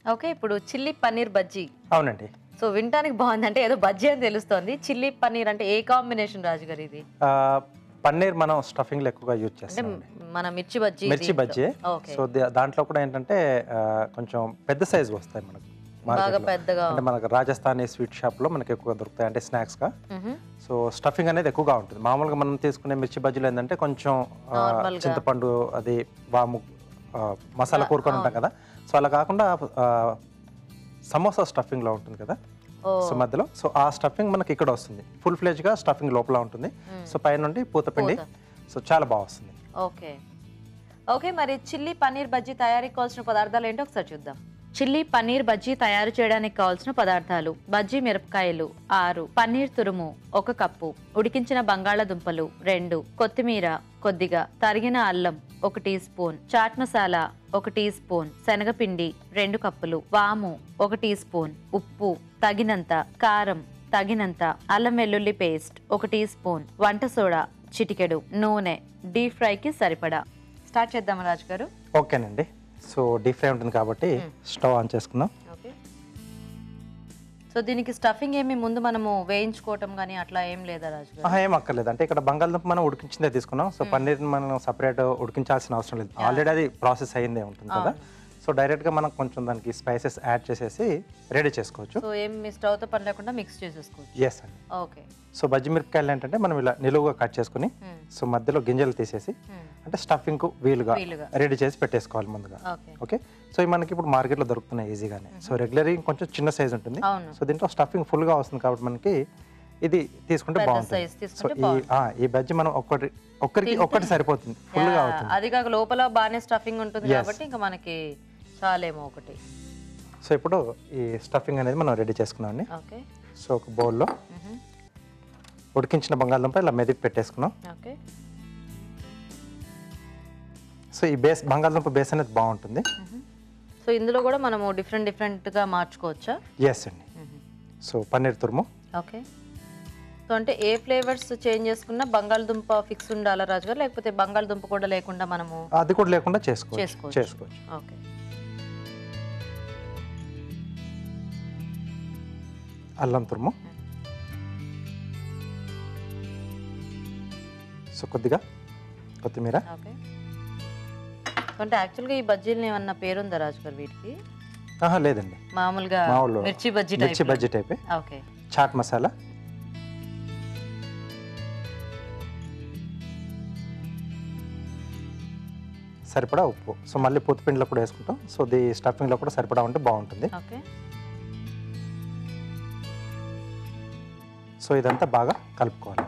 Okay ఇప్పుడు chilli paneer bajji అవునండి so వినటానికి బాగుంది అంటే ఏదో బజ్జీ అని తెలుస్తోంది చిల్లీ పన్నీర్ అంటే ఏ కాంబినేషన్ రాజు గారు ఇది ఆ, పన్నీర్ మనం స్టఫింగ్ ఎక్కువగా యూజ్ అంటే చేస్తాం మన మిర్చి బజ్జీ మిర్చి దీంట్లో. బజ్జీ ఓకే సో దా- దాంట్లో కూడా ఏంటంటే ఆ, కొంచెం పెద్ద సైజు వస్తాయి మనకు బాగా మార్కెట్లో. పెద్దగా అంటే మనకు రాజస్థానీ స్వీట్ షాప్లో మనకి ఎక్కువ దొరుకుతాయి అంటే స్నాక్స్గా మ్హూ. సో స్టఫింగ్ అనేది ఎక్కువగా ఉంటుంది మామూలుగా మనం తీసుకునే మిర్చి బజ్జీలు ఏంటంటే కొంచెం ఆ, Normal గా. చింతపండు అది వాము ఆ, మసాలా కూరుకొని ఉంటాం కదా సో అలా కాకుండా ఆ, సమోసా స్టఫింగ్లో ఉంటుంది కదా ఓ సో మధ్యలో సో ఆ స్టఫింగ్ మనకి ఇక్కడ వస్తుంది ఫుల్ ఫ్లెజ్గా స్టఫింగ్ లోపల ఉంటుంది సో పైన నుండి పూతపిండి పూత. సో చాలా బాగా వస్తుంది ఓకే ఓకే మరి చిల్లీ పన్నీర్ బజ్జీ తయారీకి కావాల్సిన పదార్థాలు ఏంటో ఒకసారి చూద్దాం చిల్లీ పన్నీర్ బజ్జీ తయారు చేయడానికి కావాల్సిన పదార్థాలు బజ్జీ మిరపకాయలు ఆరు పన్నీర్ తురుము ఒక కప్పు ఉడికించిన బంగాళాదుంపలు రెండు కొత్తిమీర కొద్దిగా తరిగిన అల్లం ఒక టీ స్పూన్ చాట్ మసాలా ఒక టీ స్పూన్ శనగపిండి రెండు కప్పులు వాము ఒక టీ స్పూన్ ఉప్పు తగినంత కారం తగినంత అల్లం వెల్లుల్లి పేస్ట్ ఒక టీ స్పూన్ వంట సోడా చిటికెడు నూనె డీప్ ఫ్రైకి సరిపడా స్టార్ట్ చేద్దామా రాజు గారు ఓకేనండి సో డీప్ ఫ్రై ఉంటుంది కాబట్టి స్టవ్ ఆన్ చేసుకుందాం ఓకే సో దీనికి స్టఫింగ్ ఏమి ముందు మనము వేయించుకోవటం కానీ అట్లా ఏం లేదా రాజు గారు ఆహా, ఏం అక్కర్లేదు అంటే ఇక్కడ బంగాళదుంప మనం ఉడికించిందే తీసుకున్నాం సో పన్నీర్ మనం సపరేట్ ఉడికించాల్సిన అవసరం లేదు ఆల్రెడీ అది ప్రాసెస్ అయిందే ఉంటుంది కదా సో డైరెక్ట్గా మనం కొంచెం దానికి స్పైసెస్ యాడ్ చేసేసి రెడీ చేసుకోవచ్చు సో ఏం మీ స్టవ్తో పని లేకుండా మిక్స్ చేసేసుకోవచ్చు ఎస్ అండి ఓకే సో బజ్జి మిరపకాయలు ఏంటంటే మనం ఇలా నిలువుగా కట్ చేసుకుని సో మధ్యలో గింజలు తీసేసి అంటే స్టఫింగ్కు వీలుగా వీలుగా. రెడీ చేసి పెట్టేసుకోవాలి ముందుగా ఓకే ఓకే సో ఇవి మనకి ఇప్పుడు మార్కెట్లో దొరుకుతున్నాయి ఈజీగానే సో రెగ్యులర్ కొంచెం చిన్న సైజ్ ఉంటుంది అవును సో దీంట్లో స్టఫింగ్ ఫుల్గా వస్తుంది కాబట్టి మనకి ఇది తీసుకుంటే పెద్ద బాగుంటుంది size సో తీసుకుంటే ఈ ఆ, ఈ బజ్జి మనం ఒక్కటి ఒక్కరికి ఒక్కటి సరిపోతుంది ఫుల్గా యా, అవుతుంది అది కాక లోపల బాగానే స్టఫింగ్ ఉంటుంది కాబట్టి ఇంకా మనకి చాలేమో ఒకటి సో ఇప్పుడు ఈ స్టఫింగ్ అనేది మనం రెడీ చేసుకున్నామండి ఓకే సో ఒక బౌల్లో ఉడికించిన బంగాళదుంప ఇలా మెదిపి పెట్టేసుకున్నాం ఓకే సో ఈ బేస్ బంగాళదుంప బేస్ అనేది బాగుంటుంది సో ఇందులో కూడా మనము డిఫరెంట్ డిఫరెంట్గా మార్చుకోవచ్చా ఎస్ అండి సో పన్నీర్ తురుము ఓకే సో అంటే ఏ ఫ్లేవర్స్ చేంజ్ చేసుకున్నా బంగాళదుంప ఫిక్స్ ఉండాలా రాజు గారు లేకపోతే బంగాళదుంప కూడా లేకుండా మనము అది కూడా లేకుండా చేసుకోవచ్చు చేసుకోవచ్చు. చేసుకోవచ్చు ఓకే అల్లం తురుము సో కొద్దిగా కొత్తిమీర ఓకే అంటే యాక్చువల్గా ఈ బజ్జీలని ఏమన్నా పేరుందా రాజు గారు వీటికి ఆహా లేదండి మామూలుగా మామూలు మిర్చి బజ్జీ మిర్చి టైప్ బజ్జీ టైపే ఓకే చాట్ మసాలా సరిపడా ఉప్పు సో మళ్ళీ పూతపిండిలో కూడా వేసుకుంటాం సో ది స్టఫింగ్లో కూడా సరిపడా ఉంటే బాగుంటుంది ఓకే సో ఇదంతా బాగా కలుపుకోవాలి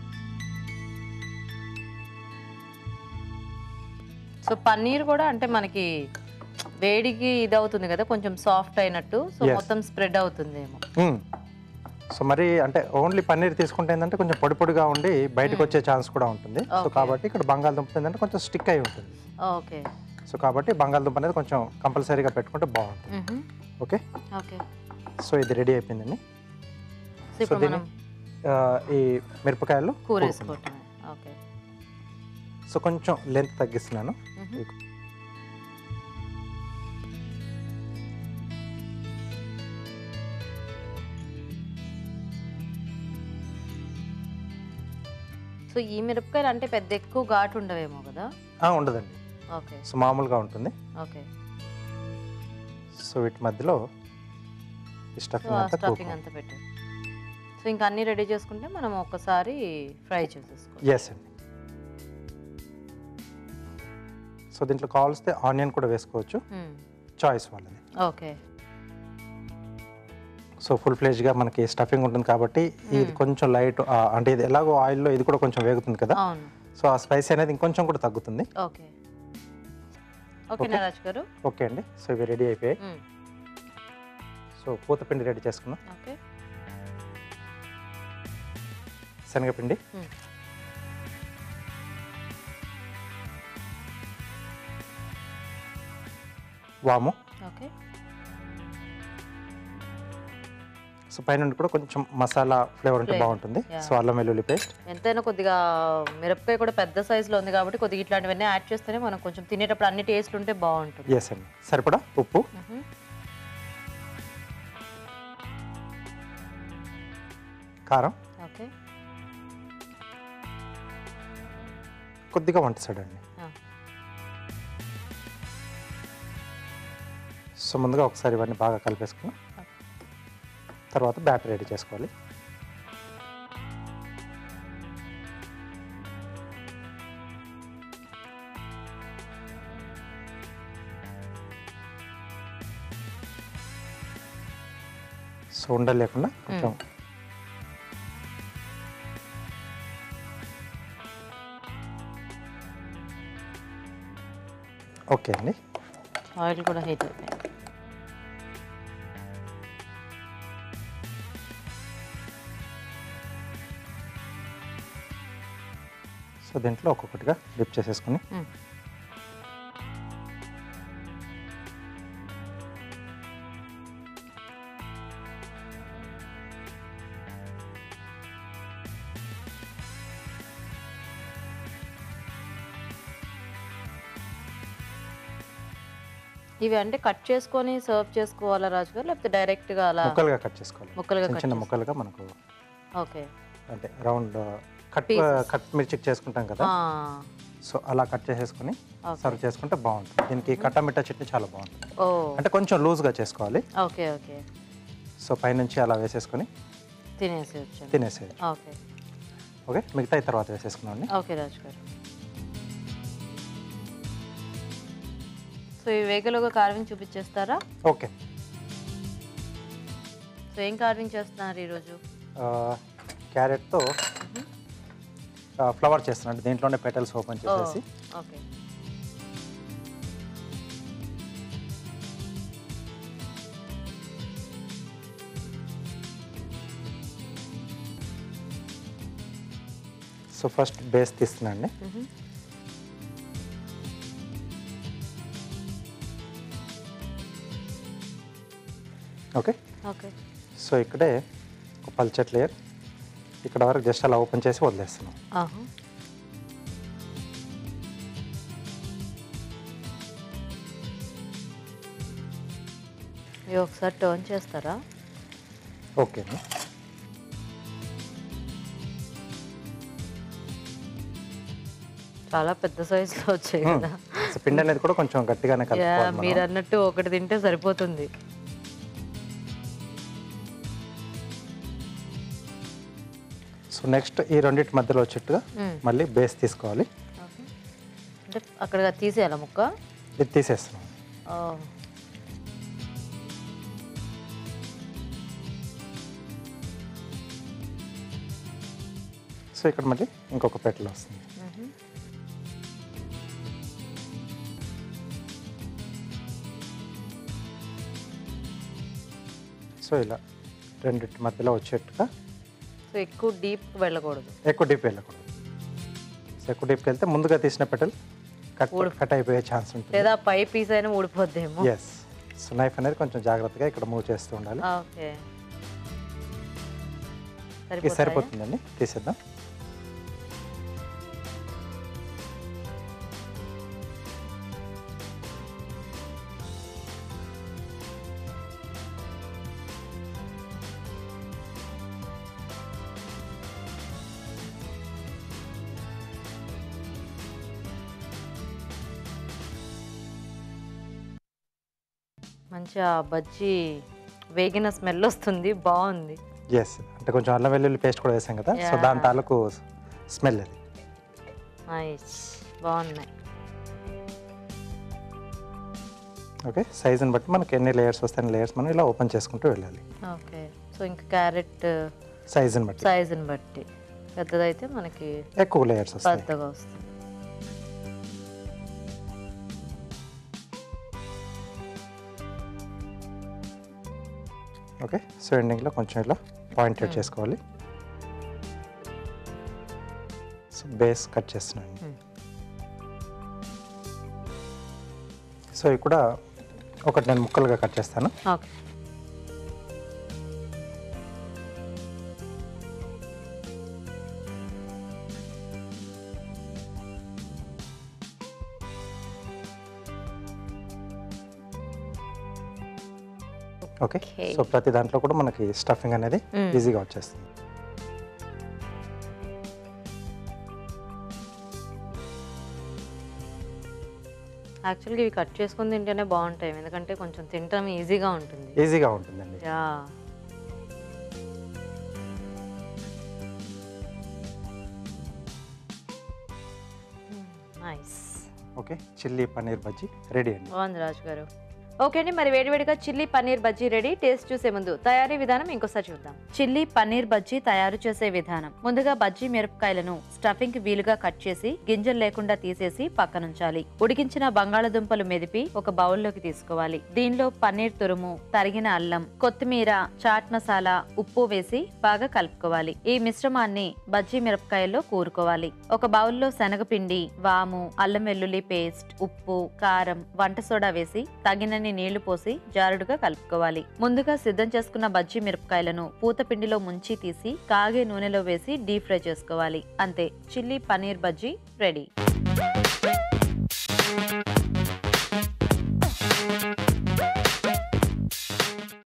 సో పన్నీర్ కూడా అంటే మనకి వేడికి ఇది అవుతుంది కదా కొంచెం సాఫ్ట్ అయినట్టు సో Yes. మొత్తం స్ప్రెడ్ అవుతుందేమో మ్మ్. సో మరి అంటే ఓన్లీ పన్నీర్ తీసుకుంటే ఏంటంటే కొంచెం పొడి పొడిగా ఉండి బయటకు వచ్చే ఛాన్స్ కూడా ఉంటుంది సో Okay. కాబట్టి ఇక్కడ బంగాళదుంప ఏంటంటే కొంచెం స్టిక్ అయి ఉంటుంది ఓకే సో కాబట్టి బంగాళదుంప అనేది కొంచెం కంపల్సరీగా పెట్టుకుంటే బాగుంటుంది మ్హూ. ఓకే ఓకే సో ఇది రెడీ అయిపోయిందండి సో ఇప్పుడు దీన్ని- మనం ఆ, ఈ మిరపకాయలు కూర కూరుకుందాం. వేసుకోవటం ఓకే సో కొంచెం లెంత్ తగ్గిస్తున్నాను మ్హూ. సో ఈ మిరపకాయలు అంటే పెద్ద ఎక్కువ ఘాటు ఉండవేమో కదా ఆ, ఉండదండి ఓకే సో మామూలుగా ఉంటుంది ఓకే సో వీటి మధ్యలో ఈ సో స్టఫింగ్ ఆ అంతా స్టఫింగ్ అంతా పెట్టారు సో ఇంకా అన్నీ రెడీ చేసుకుంటే మనం ఒక్కసారి ఫ్రై చేసేసుకోవాలి ఎస్ అండి సో దీంట్లో కావాల్స్తే ఆనియన్ కూడా వేసుకోవచ్చు చాయిస్ వాళ్ళది ఓకే సో ఫుల్ ఫ్లేజ్గా మనకి స్టఫింగ్ ఉంటుంది కాబట్టి ఇది కొంచెం లైట్ అంటే ఇది ఎలాగో ఆయిల్లో ఇది కూడా కొంచెం వేగుతుంది కదా అవును సో ఆ స్పైసీ అనేది ఇంకొంచెం కూడా తగ్గుతుంది ఓకే ఓకే నరాజ్ గారు ఓకే అండి సో ఇవి రెడీ అయిపోయాయి మ్మ్. సో పూతపిండి రెడీ చేసుకుందాం ఓకే శనగపిండి మ్మ్. వాము ఓకే సో పైన కూడా కొంచెం మసాలా ఫ్లేవర్ ఉంటే Flavor, బాగుంటుంది yeah. సో అల్లం వెల్లుల్లి పేస్ట్ ఎంతైనా కొద్దిగా మిరపకాయ కూడా పెద్ద సైజులో ఉంది కాబట్టి కొద్దిగా ఇట్లాంటివన్నీ యాడ్ చేస్తేనే మనం కొంచెం తినేటప్పుడు అన్ని టేస్ట్లు ఉంటే బాగుంటుంది ఎస్ అండి సరిపడా ఉప్పు మ్హూ. కారం ఓకే కొద్దిగా వంట సైడ్ అండి ఆ. సో ముందుగా ఒకసారి ఇవన్నీ బాగా కలిపేసుకుని తర్వాత బ్యాటర్ రెడీ చేసుకోవాలి సో ఉండలు లేకుండా కొంచెం ఓకే అండి ఆయిల్ కూడా హీట్ అయిపోయింది సో దీంట్లో ఒక్కొక్కటిగా డిప్ చేసేసుకుని మ్మ్. ఇవి అంటే కట్ చేసుకొని సర్వ్ చేసుకోవాలా రాజు గారు లేకపోతే డైరెక్ట్ గా అలా ముక్కలుగా కట్ చేసుకోవాలి ముక్కలుగా చిన్న కట్ చిన్న చేసుకో- ముక్కలుగా మనకు ఓకే అంటే రౌండ్ కట్ Pieces. కట్ మిర్చికి చేసుకుంటాం కదా ఆ, సో అలా కట్ చేసేసుకుని ఓకే. సర్వ్ చేసుకుంటే బాగుంటుంది దీనికి కట్టమిట్ట చట్నీ చాలా బాగుంటుంది ఓ అంటే కొంచెం లూజ్గా చేసుకోవాలి ఓకే ఓకే సో పైనుంచి అలా వేసేసుకొని తినేసి వచ్చాను తినేసేది ఓకే ఓకే మిగతా తర్వాత వేసేసుకున్నాం ఓకే రాజు గారు సో ఈ వేగలోగా కార్వింగ్ చూపించేస్తారా ఓకే సో ఏం కార్వింగ్ చేస్తున్నారు ఈరోజు క్యారెట్తో ఫ్లవర్ చేస్తున్నాను అంటే దీంట్లోనే పెటల్స్ ఓపెన్ ఓ చేసేసి ఓకే సో ఫస్ట్ బేస్ తీస్తున్నాండి మ్మ్. ఓకే ఓకే సో ఇక్కడే ఒక పల్చట్ లేయర్ ఇక్కడ వరకు జస్ట్ అలా ఓపెన్ చేసి వదిలేస్తున్నాం ఆహా. ఇవి ఒకసారి టర్న్ చేస్తారా ఓకే అండి చాలా పెద్ద సైజులో వచ్చాయి Hmm. కదా సో పిండి అనేది కూడా కొంచెం గట్టిగానే యా, కలుపుకోవాలి మనం. మీరు అన్నట్టు ఒకటి తింటే సరిపోతుంది సో నెక్స్ట్ ఈ రెండింటి మధ్యలో వచ్చేట్టుగా మ్మ్. మళ్ళీ బేస్ తీసుకోవాలి ఓకే. అంటే అక్కడ తీసేయాలా ముక్క ఇది తీసేస్తున్నాం ఓ. సో ఇక్కడ మళ్ళీ ఇంకొక పెట్టెలో వస్తుంది మ్మ్. సో ఇలా రెండింటి మధ్యలో వచ్చేట్టుగా సో ఎక్కువ డీప్ వెళ్ళకూడదు ఎక్కువ డీప్ వెళ్ళకూడదు సో ఎక్కువ డీప్కి వెళ్తే ముందుగా తీసిన పెట్టెలు కట్ కట్ అయిపోయే ఛాన్స్ ఉంటుంది లేదా పై పీస్ అయినా ఊడిపోద్దేమో ఎస్ సో నైఫ్ అనేది కొంచెం జాగ్రత్తగా ఇక్కడ మూవ్ చేస్తూ ఉండాలి ఓకే ఇది సరిపోతాయా? సరిపోతుందండి తీసేద్దాం మంచిగా బజ్జీ వేగిన స్మెల్ వస్తుంది బాగుంది ఎస్ అంటే కొంచెం అల్లం వెల్లుల్లి పేస్ట్ కూడా వేసాం కదా సో Yeah. దాని తాలూకు స్మెల్ అది నైస్ బాగున్నాయి ఓకే సైజుని బట్టి మనకి ఎన్ని లేయర్స్ వస్తాయి లేయర్స్ మనం ఇలా ఓపెన్ చేసుకుంటూ వెళ్ళాలి ఓకే సో ఇంకా క్యారెట్ సైజుని బట్టి సైజుని బట్టి పెద్దదైతే మనకి ఎక్కువ లేయర్స్ వస్తాయి పెద్దగా వస్తుంది ఓకే సో ఎండింగ్లో కొంచెం ఇలా పాయింటెడ్ చేసుకోవాలి సో బేస్ కట్ చేస్తున్నాను Hmm. సో ఇవి కూడా ఒకటి నేను ముక్కలుగా కట్ చేస్తాను ఓకే ఓకే Okay. సో ప్రతి దాంట్లో కూడా మనకి స్టఫింగ్ అనేది Hmm. ఈజీగా వచ్చేస్తుంది యాక్చువల్గా ఇవి కట్ చేసుకుని తింటేనే బాగుంటాయి ఎందుకంటే కొంచెం తినటం ఈజీగా ఉంటుంది ఈజీగా ఉంటుందండి yeah nice okay chilli paneer bajji ready అండి బాగుంది రాజు గారు ఓకే అండి మరి వేడివేడిగా chilli paneer bajji ready taste చూసే ముందు తయారీ విధానం ఇంకోసారి చూద్దాం చిల్లీ పన్నీర్ బజ్జీ తయారు చేసే విధానం ముందుగా బజ్జీ మిరపకాయలను స్టఫింగ్ కి వీలుగా కట్ చేసి గింజలు లేకుండా తీసేసి పక్కనుంచాలి ఉడికించిన బంగాళదుంపలు మెదిపి ఒక బౌల్లోకి తీసుకోవాలి దీనిలో పన్నీర్ తురుము తరిగిన అల్లం కొత్తిమీర చాట్ మసాలా ఉప్పు వేసి బాగా కలుపుకోవాలి ఈ మిశ్రమాన్ని బజ్జీ మిరపకాయల్లో కూరుకోవాలి ఒక బౌల్లో శనగపిండి వాము అల్లం వెల్లుల్లి పేస్ట్ ఉప్పు కారం వంట సోడా వేసి తగినన్ని నీళ్లు పోసి జారుడుగా కలుపుకోవాలి ముందుగా సిద్ధం చేసుకున్న బజ్జీ మిరపకాయలను పూత పిండిలో ముంచి తీసి కాగే నూనెలో వేసి డీప్ ఫ్రై చేసుకోవాలి అంతే చిల్లీ పన్నీర్ బజ్జీ రెడీ